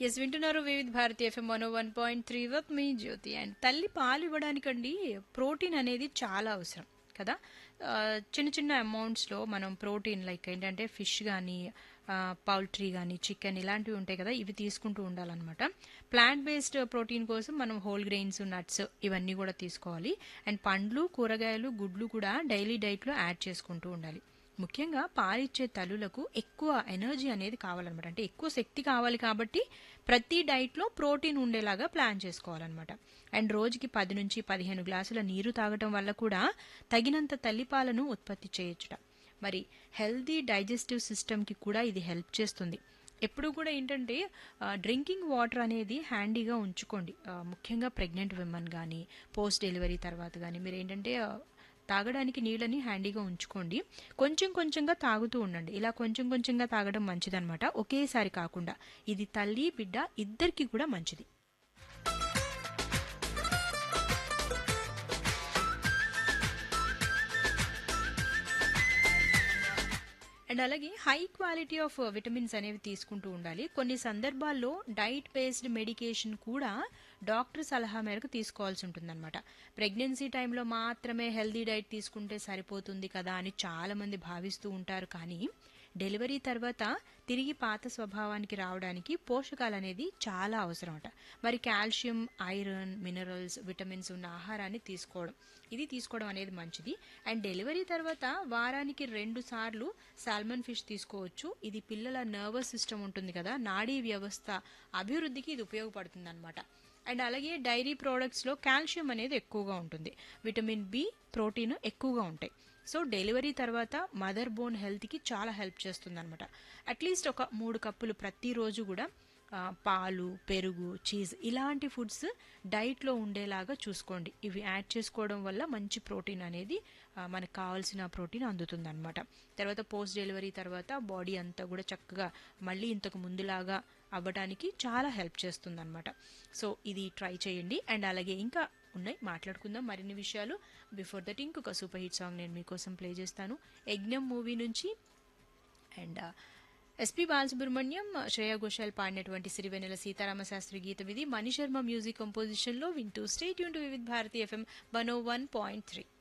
yes వింటున్నారు Vividh Bharati FM one one point three with me Jyothi and తల్లి పాలు ఇవ్వడానికండి ప్రోటీన్ అనేది చాలా అవసరం కదా ఆ, చిన్న చిన్న అమౌంట్స్లో మనం ప్రోటీన్ లైక్ ఏంటంటే ఫిష్ కానీ పౌల్ట్రీ కానీ చికెన్ ఇలాంటివి ఉంటాయి కదా ఇవి తీసుకుంటూ ఉండాలన్నమాట ప్లాంట్ బేస్డ్ ప్రోటీన్ కోసం మనం హోల్ గ్రెయిన్స్ నట్స్ ఇవన్నీ కూడా తీసుకోవాలి అండ్ పండ్లు కూరగాయలు గుడ్లు కూడా డైలీ డైట్లో యాడ్ చేసుకుంటూ ఉండాలి ముఖ్యంగా పాలిచ్చే తల్లులకు ఎక్కువ ఎనర్జీ అనేది కావాలన్నమాట అంటే ఎక్కువ శక్తి కావాలి కాబట్టి ప్రతి డైట్లో ప్రోటీన్ ఉండేలాగా ప్లాన్ చేసుకోవాలన్నమాట అండ్ రోజుకి పది నుంచి పదిహేను గ్లాసుల నీరు తాగటం వల్ల కూడా తగినంత తల్లిపాలను ఉత్పత్తి చేయొచ్చుట మరి హెల్దీ డైజెస్టివ్ సిస్టమ్కి కూడా ఇది హెల్ప్ చేస్తుంది ఎప్పుడు కూడా ఏంటంటే డ్రింకింగ్ వాటర్ అనేది హ్యాండీగా ఉంచుకోండి ఆ, ముఖ్యంగా ప్రెగ్నెంట్ విమెన్ కానీ పోస్ట్ డెలివరీ తర్వాత కానీ మీరు ఏంటంటే ఆ, తాగడానికి నీళ్ళని హ్యాండీగా ఉంచుకోండి కొంచెం కొంచెంగా తాగుతూ ఉండండి ఇలా కొంచెం కొంచెంగా తాగడం మంచిదన్నమాట ఒకేసారి కాకుండా ఇది తల్లి బిడ్డ ఇద్దరికి కూడా మంచిది అండ్ అలాగే హై క్వాలిటీ ఆఫ్ విటమిన్స్ అనేవి తీసుకుంటూ ఉండాలి కొన్ని సందర్భాల్లో డైట్ బేస్డ్ మెడికేషన్ కూడా డాక్టర్ సలహా మేరకు తీసుకోవాల్సి ఉంటుందన్నమాట ప్రెగ్నెన్సీ టైంలో మాత్రమే హెల్దీ డైట్ తీసుకుంటే సరిపోతుంది కదా అని చాలా మంది భావిస్తూ ఉంటారు కానీ డెలివరీ తర్వాత తిరిగి పాత స్వభావానికి రావడానికి పోషకాలు అనేది చాలా అవసరం అట మరి కాల్షియం ఐరన్ మినరల్స్ విటమిన్స్ ఉన్న ఆహారాన్ని తీసుకోవడం ఇది తీసుకోవడం అనేది మంచిది అండ్ డెలివరీ తర్వాత వారానికి రెండు సార్లు సాల్మన్ ఫిష్ తీసుకోవచ్చు ఇది పిల్లల నర్వస్ సిస్టమ్ ఉంటుంది కదా నాడీ వ్యవస్థ అభివృద్ధికి ఇది ఉపయోగపడుతుంది అనమాట అండ్ అలాగే డైరీ ప్రోడక్ట్స్లో కాల్షియం అనేది ఎక్కువగా ఉంటుంది విటమిన్ బి ప్రోటీన్ ఎక్కువగా ఉంటాయి సో డెలివరీ తర్వాత మదర్ బోన్ హెల్త్కి చాలా హెల్ప్ చేస్తుంది అనమాట అట్లీస్ట్ ఒక మూడు కప్పులు ప్రతిరోజు కూడా ఆ, పాలు పెరుగు చీజ్ ఇలాంటి ఫుడ్స్ డైట్లో ఉండేలాగా చూసుకోండి ఇవి యాడ్ చేసుకోవడం వల్ల మంచి ప్రోటీన్ అనేది ఆ, మనకు కావాల్సిన ప్రోటీన్ అందుతుంది అనమాట తర్వాత పోస్ట్ డెలివరీ తర్వాత బాడీ అంతా కూడా చక్కగా మళ్ళీ ఇంతకు ముందులాగా అవ్వడానికి చాలా హెల్ప్ చేస్తుంది అనమాట సో ఇది ట్రై చేయండి అండ్ అలాగే ఇంకా ఉన్నాయి మాట్లాడుకుందాం మరిన్ని విషయాలు బిఫోర్ దట్ ఇంకొక సూపర్ హిట్ సాంగ్ నేను మీకోసం ప్లే చేస్తాను యజ్ఞం మూవీ నుంచి అండ్ ఎస్పి బాలసుబ్రహ్మణ్యం శ్రేయా ఘోషాల్ పాడినటువంటి సిరివెన్నెల సీతారామ శాస్త్రి గీతం ఇది మణిశర్మ మ్యూజిక్ కంపోజిషన్లో వింటూ స్టేట్ యూన్ to Vividh Bharati FM one O one point three